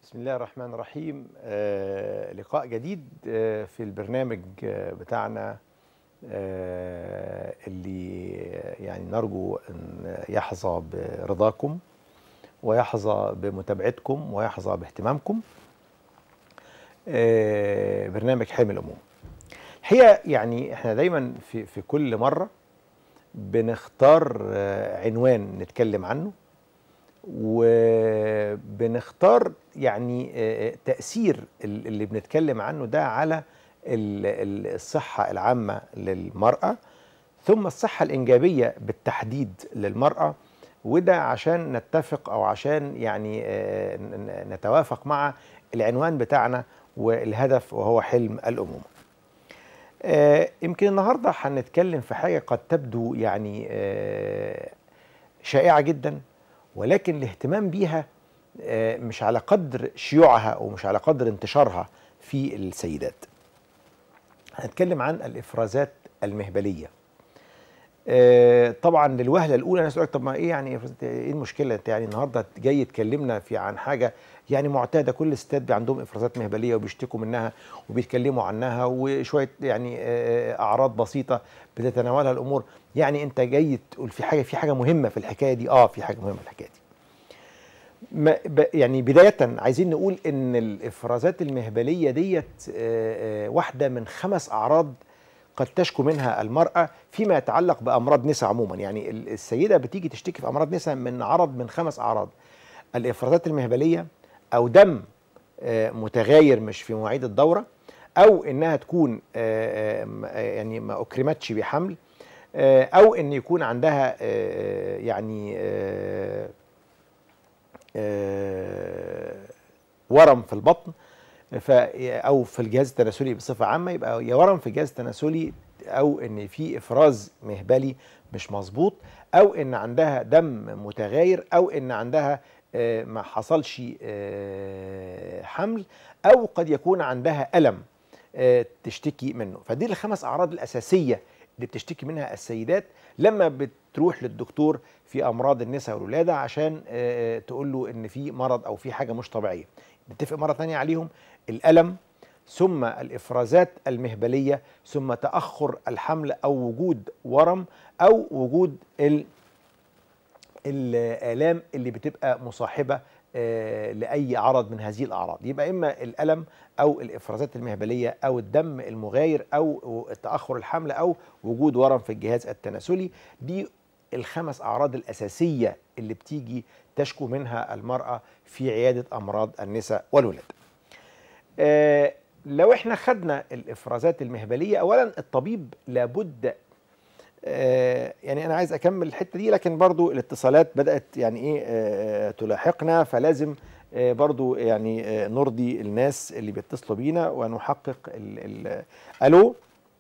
بسم الله الرحمن الرحيم آه لقاء جديد آه في البرنامج آه بتاعنا آه اللي يعني نرجو ان يحظى برضاكم ويحظى بمتابعتكم ويحظى باهتمامكم آه برنامج حلم الاموم الحقيقه يعني احنا دايما في في كل مره بنختار آه عنوان نتكلم عنه وبنختار يعني تأثير اللي بنتكلم عنه ده على الصحة العامة للمرأة ثم الصحة الإنجابية بالتحديد للمرأة وده عشان نتفق أو عشان يعني نتوافق مع العنوان بتاعنا والهدف وهو حلم الأمومة يمكن النهاردة هنتكلم في حاجة قد تبدو يعني شائعة جداً ولكن الاهتمام بيها مش على قدر شيوعها ومش على قدر انتشارها في السيدات هنتكلم عن الافرازات المهبليه طبعا للوهله الاولى انا سؤالك طب ما ايه يعني ايه المشكله انت يعني النهارده جاي تكلمنا في عن حاجه يعني معتاده كل الستات عندهم افرازات مهبليه وبيشتكوا منها وبيتكلموا عنها وشويه يعني اعراض بسيطه بتتناولها الامور يعني انت جاي تقول في حاجه في حاجه مهمه في الحكايه دي اه في حاجه مهمه في الحكايه دي ما يعني بدايه عايزين نقول ان الافرازات المهبليه ديت واحده من خمس اعراض قد تشكو منها المرأة فيما يتعلق بأمراض نساء عموما يعني السيدة بتيجي تشتكي في أمراض نساء من عرض من خمس أعراض الإفرازات المهبلية أو دم متغاير مش في مواعيد الدورة أو إنها تكون يعني ما أكرمتش بحمل أو إن يكون عندها يعني ورم في البطن ف او في الجهاز التناسلي بصفه عامه يبقى يا ورم في الجهاز التناسلي او ان في افراز مهبلي مش مظبوط او ان عندها دم متغاير او ان عندها ما حصلش حمل او قد يكون عندها الم تشتكي منه فدي الخمس اعراض الاساسيه اللي بتشتكي منها السيدات لما بتروح للدكتور في امراض النساء والولاده عشان تقول له ان في مرض او في حاجه مش طبيعيه نتفق مره ثانيه عليهم الالم ثم الافرازات المهبليه ثم تاخر الحمل او وجود ورم او وجود ال الالام اللي بتبقى مصاحبه آه لاي عرض من هذه الاعراض يبقى اما الالم او الافرازات المهبليه او الدم المغاير او تاخر الحمل او وجود ورم في الجهاز التناسلي دي الخمس اعراض الاساسيه اللي بتيجي تشكو منها المراه في عياده امراض النساء والولاده آه لو احنا خدنا الافرازات المهبليه اولا الطبيب لابد آه يعني انا عايز اكمل الحته دي لكن برضو الاتصالات بدات يعني ايه آه تلاحقنا فلازم آه برضو يعني آه نرضي الناس اللي بيتصلوا بينا ونحقق ال ال الو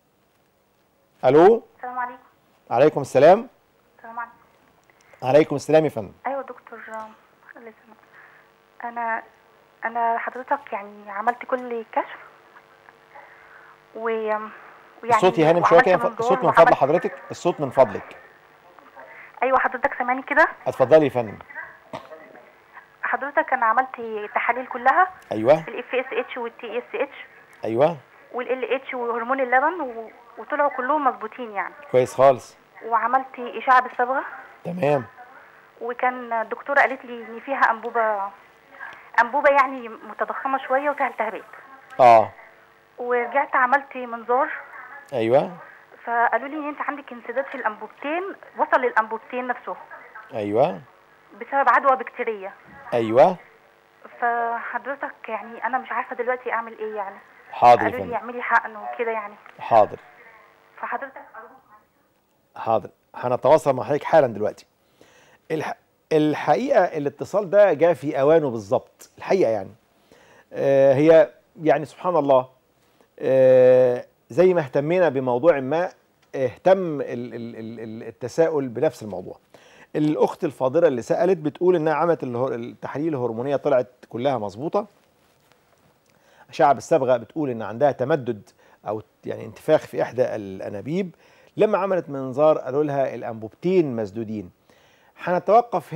الو السلام عليكم عليكم السلام السلام عليكم عليكم السلام يا فندم ايوه دكتور لسه انا انا حضرتك يعني عملت كل كشف و ويعني الصوت يا هانم شويه كده وعملت الصوت من منظور فضل وعملت- حضرتك الصوت من فضلك ايوه حضرتك سامعني كده اتفضلي يا فندم حضرتك انا عملت التحاليل كلها ايوه الاف اس اتش والتي اس اتش ايوه والال اتش وهرمون اللبن و... وطلعوا كلهم مظبوطين يعني كويس خالص وعملت اشعه بالصبغه تمام وكان الدكتوره قالت لي ان فيها انبوبه انبوبه يعني متضخمه شويه وفيها التهابات اه ورجعت عملت منظار ايوه فقالوا لي ان انت عندك انسداد في الانبوبتين وصل للانبوبتين نفسهم ايوه بسبب عدوى بكتيريه ايوه فحضرتك يعني انا مش عارفه دلوقتي اعمل ايه يعني حاضر يا قالوا لي فندم اعملي حقن وكده يعني حاضر فحضرتك حاضر هنتواصل مع حضرتك حالا دلوقتي الح... الحقيقه الاتصال ده جاء في اوانه بالظبط الحقيقه يعني آه هي يعني سبحان الله آه زي ما اهتمينا بموضوع ما اهتم ال- ال- ال- ال- التساؤل بنفس الموضوع الاخت الفاضله اللي سالت بتقول انها عملت الهر- التحاليل الهرمونيه طلعت كلها مظبوطه اشعه بالصبغه بتقول ان عندها تمدد او يعني انتفاخ في احدى الانابيب لما عملت منظار قالوا لها الانبوبتين مسدودين هنتوقف هنا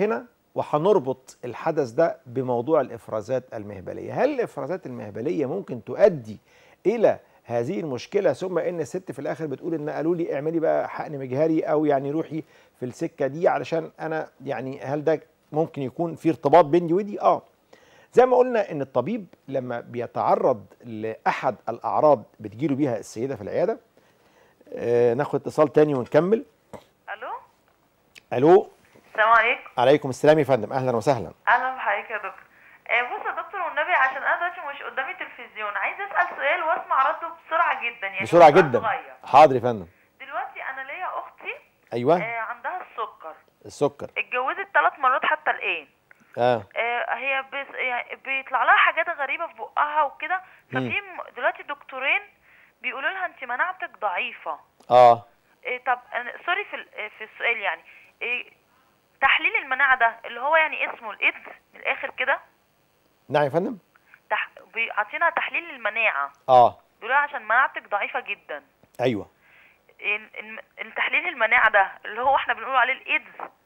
وهنربط الحدث ده بموضوع الافرازات المهبليه هل الافرازات المهبليه ممكن تؤدي الى هذه المشكله ثم ان الست في الاخر بتقول ان قالوا لي اعملي بقى حقن مجهري او يعني روحي في السكه دي علشان انا يعني هل ده ممكن يكون في ارتباط بيني ودي اه زي ما قلنا ان الطبيب لما بيتعرض لاحد الاعراض بتجيله بيها السيده في العياده آه ناخد اتصال تاني ونكمل الو الو السلام عليكم عليكم السلام يا فندم اهلا وسهلا اهلا بحضرتك يا دكتور آه، بص يا دكتور والنبي عشان انا دلوقتي مش قدامي تلفزيون عايزه اسال سؤال واسمع رده بسرعه جدا يعني بسرعه سؤال جدا صغير. حاضر يا فندم دلوقتي انا ليا اختي ايوه آه، عندها السكر السكر اتجوزت ثلاث مرات حتى الان اه آه، هي بس يعني بيطلع لها حاجات غريبه في بقها وكده ففي م- دلوقتي دكتورين بيقولوا لها انت مناعتك ضعيفه اه إيه طب أنا سوري في ال- في السؤال يعني إيه تحليل المناعه ده اللي هو يعني اسمه الايدز من الاخر كده نعم يا فندم تح... بيعطينا تحليل المناعه اه بيقولوا عشان مناعتك ضعيفه جدا ايوه ال- الم- التحليل المناعه ده اللي هو احنا بنقول عليه الايدز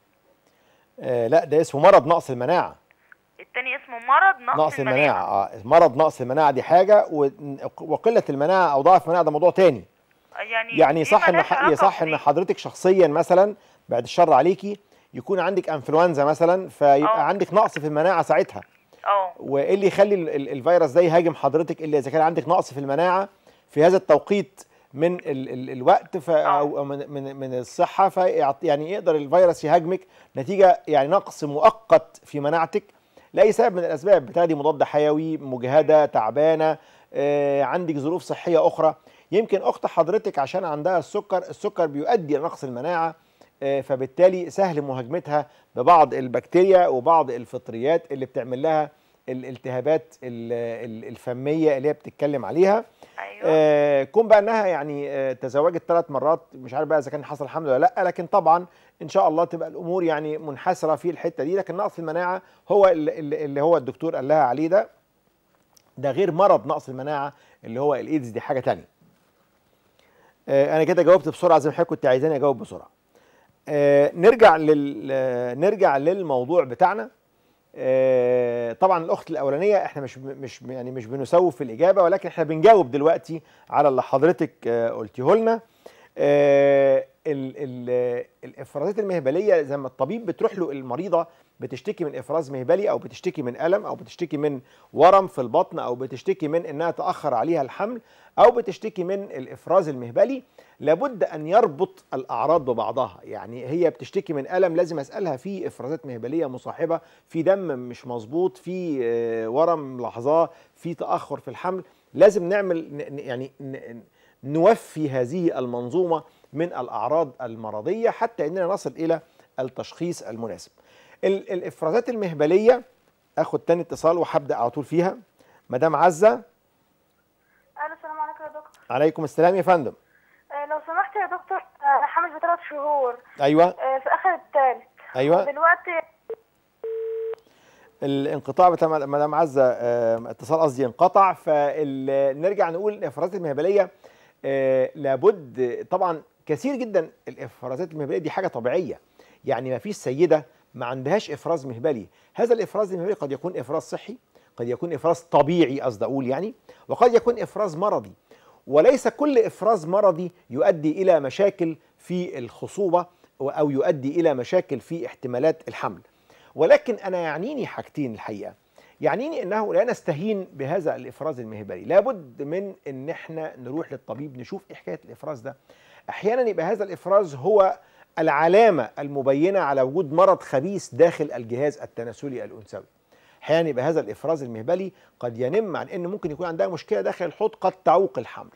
آه لا ده اسمه مرض نقص المناعه التاني اسمه مرض نقص, نقص المناعه اه مرض نقص المناعه دي حاجه و- وقله المناعه او ضعف المناعه ده موضوع تاني يعني يعني دي صح ان ملهاش ح- علاقة صح ان بدي. حضرتك شخصيا مثلا بعد الشر عليكي يكون عندك انفلونزا مثلا فيبقى آه. عندك نقص في المناعه ساعتها اه وايه اللي يخلي ال- ال- الفيروس ده يهاجم حضرتك الا اذا كان عندك نقص في المناعه في هذا التوقيت من ال ال الوقت ف او أو من من من الصحه في يعني يقدر الفيروس يهاجمك نتيجه يعني نقص مؤقت في مناعتك لاي سبب من الاسباب بتاخدي مضاد حيوي مجهده تعبانه آه عندك ظروف صحيه اخرى يمكن اخت حضرتك عشان عندها السكر السكر بيؤدي لنقص المناعه آه، فبالتالي سهل مهاجمتها ببعض البكتيريا وبعض الفطريات اللي بتعمل لها الالتهابات ال- ال- الفميه اللي هي بتتكلم عليها ايوه آه كون بقى انها يعني آه تزوجت ثلاث مرات مش عارف بقى اذا كان حصل حمل ولا لا لكن طبعا ان شاء الله تبقى الامور يعني منحسره في الحته دي لكن نقص المناعه هو اللي, اللي اللي هو الدكتور قال لها عليه ده ده غير مرض نقص المناعه اللي هو الايدز دي حاجه تانية آه انا كده جاوبت بسرعه زي ما حضرتك كنت عايزاني اجاوب بسرعه آه نرجع لل آه، نرجع للموضوع بتاعنا آه، طبعا الاخت الاولانيه احنا مش مش يعني مش بنسوف في الاجابه ولكن احنا بنجاوب دلوقتي على اللي حضرتك آه، قلتيه لنا آه، ال- ال- الافرازات المهبليه زي ما الطبيب بتروح له المريضه بتشتكي من افراز مهبلي او بتشتكي من الم او بتشتكي من ورم في البطن او بتشتكي من انها تاخر عليها الحمل او بتشتكي من الافراز المهبلي لابد ان يربط الاعراض ببعضها يعني هي بتشتكي من الم لازم اسالها في افرازات مهبليه مصاحبه في دم مش مظبوط في آه، ورم ملاحظاه في تاخر في الحمل لازم نعمل ن- ن- يعني ن- نوفي هذه المنظومه من الاعراض المرضيه حتى اننا نصل الى التشخيص المناسب ال- الافرازات المهبليه اخد تاني اتصال وهبدا على طول فيها مدام عزه الو السلام عليكم يا دكتور عليكم السلام يا فندم آه، لو سمحت يا دكتور آه، انا حامل بثلاث شهور ايوه آه، في اخر الثالث ايوه دلوقتي الانقطاع بتاع مدام عزه آه، اتصال قصدي انقطع فنرجع نقول الافرازات المهبليه آه، لابد طبعا كثير جدا الافرازات المهبليه دي حاجه طبيعيه يعني ما فيش سيده ما عندهاش افراز مهبلي هذا الافراز المهبلي قد يكون افراز صحي قد يكون افراز طبيعي قصدي اقول يعني وقد يكون افراز مرضي وليس كل افراز مرضي يؤدي الى مشاكل في الخصوبه او يؤدي الى مشاكل في احتمالات الحمل ولكن انا يعنيني حاجتين الحقيقه يعنيني انه لا نستهين بهذا الافراز المهبلي لابد من ان احنا نروح للطبيب نشوف ايه حكايه الافراز ده احيانا يبقى هذا الافراز هو العلامه المبينه على وجود مرض خبيث داخل الجهاز التناسلي الانثوي احيانا يبقى هذا الافراز المهبلي قد ينم عن ان ممكن يكون عندها مشكله داخل الحوض قد تعوق الحمل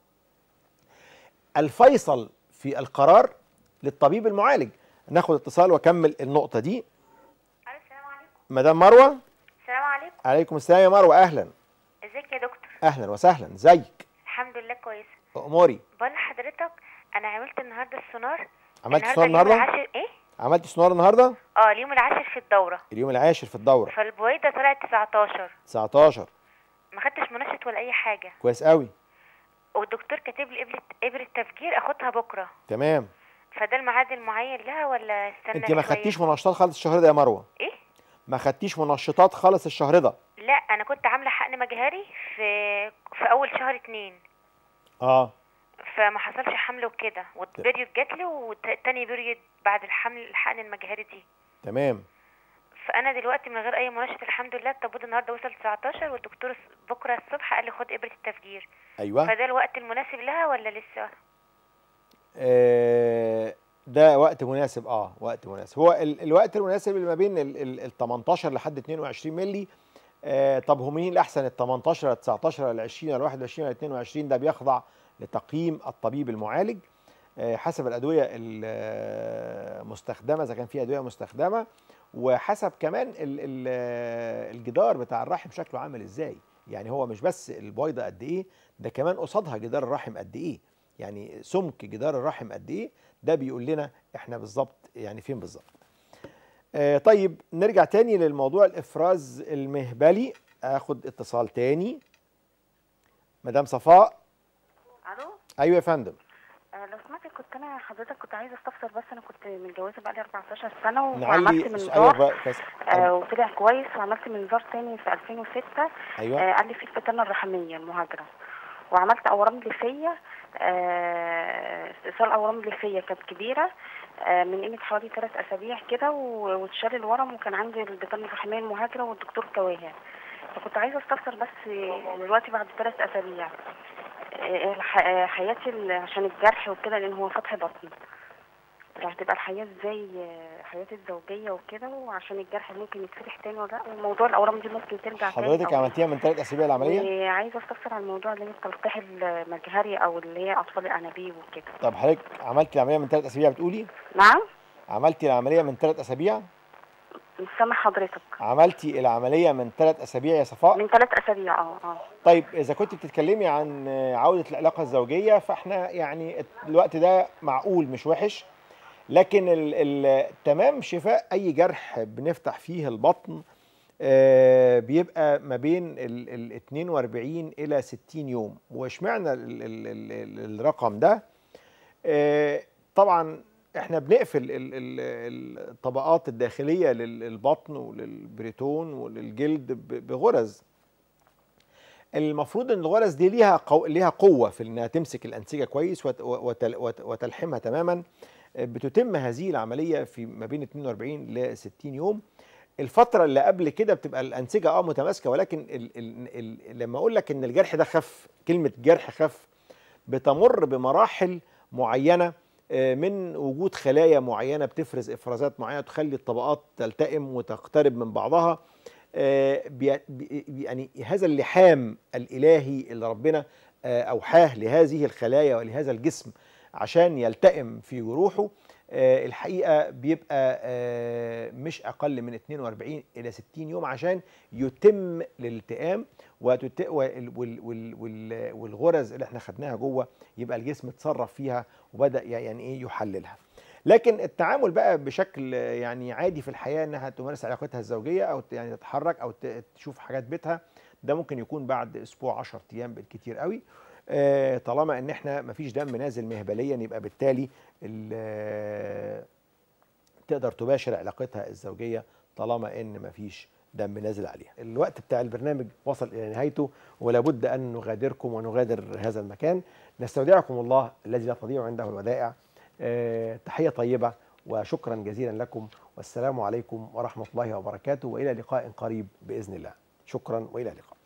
الفيصل في القرار للطبيب المعالج ناخد اتصال واكمل النقطه دي الو السلام عليكم مدام مروه السلام عليكم عليكم السلام يا مروه اهلا ازيك يا دكتور اهلا وسهلا ازيك الحمد لله كويسه اموري بقول لحضرتك انا عملت النهارده السونار عملت سونار اليوم النهارده العاشر ايه عملت سونار النهارده اه اليوم العاشر في الدوره اليوم العاشر في الدوره فالبويضه طلعت 19 19 ما خدتش منشط ولا اي حاجه كويس قوي والدكتور كاتب لي ابره ابره تفجير اخدها بكره تمام فده الميعاد المعين لها ولا استنى انت ما شوية؟ خدتيش منشطات خالص الشهر ده يا مروه ايه ما خدتيش منشطات خالص الشهر ده لا انا كنت عامله حقن مجهري في في اول شهر اتنين اه فما حصلش حمل وكده والبريود جات لي وتاني بريود بعد الحمل الحقن المجهري دي تمام فانا دلوقتي من غير اي منشط الحمد لله التبويض النهارده وصل 19 والدكتور الص- بكره الصبح قال لي خد ابره التفجير ايوه فده الوقت المناسب لها ولا لسه آه، ده وقت مناسب اه وقت مناسب هو ال الوقت المناسب اللي ما بين ال ال ال 18 لحد 22 مللي آه طب هو مين الاحسن ال 18 ولا 19 ولا 20 ولا 21 ولا 22 ده بيخضع لتقييم الطبيب المعالج آه حسب الادويه المستخدمه اذا كان في ادويه مستخدمه وحسب كمان ال ال الجدار بتاع الرحم شكله عامل ازاي يعني هو مش بس البويضه قد ايه ده كمان قصادها جدار الرحم قد ايه يعني سمك جدار الرحم قد ايه ده بيقول لنا احنا بالظبط يعني فين بالظبط آه طيب نرجع تاني للموضوع الافراز المهبلي اخد اتصال تاني مدام صفاء الو ايوه يا فندم آه، لو سمحت كنت انا حضرتك كنت عايزه استفسر بس انا كنت متجوزه بقالي 14 سنه وعملت نعلي منظار ايوه بس آه وطلع كويس وعملت منظار تاني في 2006 ايوه آه قال لي في الفتنه الرحميه المهاجره وعملت اورام ليفيه آه استئصال اورام ليفيه كانت كبيره آه من قيمه حوالي ثلاث اسابيع كده و- واتشال الورم وكان عندي البطانه الرحميه المهاجره والدكتور كواها فكنت عايزه استفسر بس دلوقتي بعد ثلاث اسابيع آه، الح- آه، حياتي ال- عشان الجرح وكده لان هو فتح بطن هتبقى الحياه ازاي آه، حياتي الزوجيه وكده وعشان الجرح ممكن يتفتح تاني ولا لا وموضوع الاورام دي ممكن ترجع تاني حضرتك أو- عملتيها من ثلاث اسابيع العمليه وعايزه استفسر عن الموضوع اللي هي التلقيح المجهري او اللي هي اطفال الانابيب وكده طب حضرتك عملتي العمليه من ثلاث اسابيع بتقولي نعم عملتي العمليه من ثلاث اسابيع مش سامع حضرتك عملتي العمليه من ثلاث اسابيع يا صفاء من ثلاث اسابيع اه اه طيب اذا كنت بتتكلمي عن عوده العلاقه الزوجيه فاحنا يعني الوقت ده معقول مش وحش لكن ال ال تمام شفاء اي جرح بنفتح فيه البطن آه، بيبقى ما بين ال ال 42 الى 60 يوم واشمعنى ال ال ال ال الرقم ده آه، طبعا احنا بنقفل ال- ال- الطبقات الداخليه للبطن وللبريتون وللجلد ب- بغرز المفروض ان الغرز دي ليها قو... ليها قوه في انها تمسك الانسجه كويس وت... وتل... وت... وتلحمها تماما بتتم هذه العمليه في ما بين 42 ل 60 يوم الفتره اللي قبل كده بتبقى الانسجه اه متماسكه ولكن ال... ال... ال... لما اقول لك ان الجرح ده خف كلمه جرح خف بتمر بمراحل معينه آه، من وجود خلايا معينه بتفرز افرازات معينه تخلي الطبقات تلتئم وتقترب من بعضها آه، بي- بي- يعني هذا اللحام الالهي اللي ربنا آه، اوحاه لهذه الخلايا ولهذا الجسم عشان يلتئم في جروحه آه، الحقيقه بيبقى آه، مش اقل من 42 الى 60 يوم عشان يتم الالتئام وتت... وال... وال... وال... وال... والغرز اللي احنا خدناها جوه يبقى الجسم اتصرف فيها وبدا يعني ايه يحللها لكن التعامل بقى بشكل يعني عادي في الحياه انها تمارس علاقتها الزوجيه او ت- يعني تتحرك او ت- تشوف حاجات بيتها ده ممكن يكون بعد اسبوع 10 ايام بالكتير قوي آه، طالما ان احنا مفيش دم نازل مهبليا يبقى بالتالي ال- تقدر تباشر علاقتها الزوجيه طالما ان مفيش دم نازل عليها. الوقت بتاع البرنامج وصل الى نهايته ولا بد ان نغادركم ونغادر هذا المكان. نستودعكم الله الذي لا تضيع عنده الودائع. آه، تحيه طيبه وشكرا جزيلا لكم والسلام عليكم ورحمه الله وبركاته والى لقاء قريب باذن الله. شكرا والى اللقاء.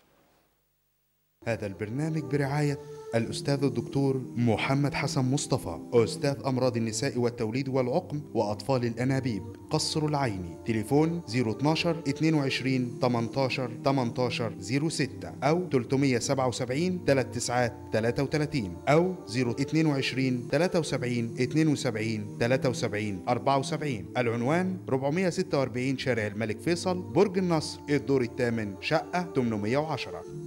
هذا البرنامج برعاية الأستاذ الدكتور محمد حسن مصطفى أستاذ أمراض النساء والتوليد والعقم وأطفال الأنابيب قصر العيني تليفون 012 22 18 18 06 أو 377 39 33 أو 022 73 72 73 74 العنوان 446 شارع الملك فيصل برج النصر الدور الثامن شقة 810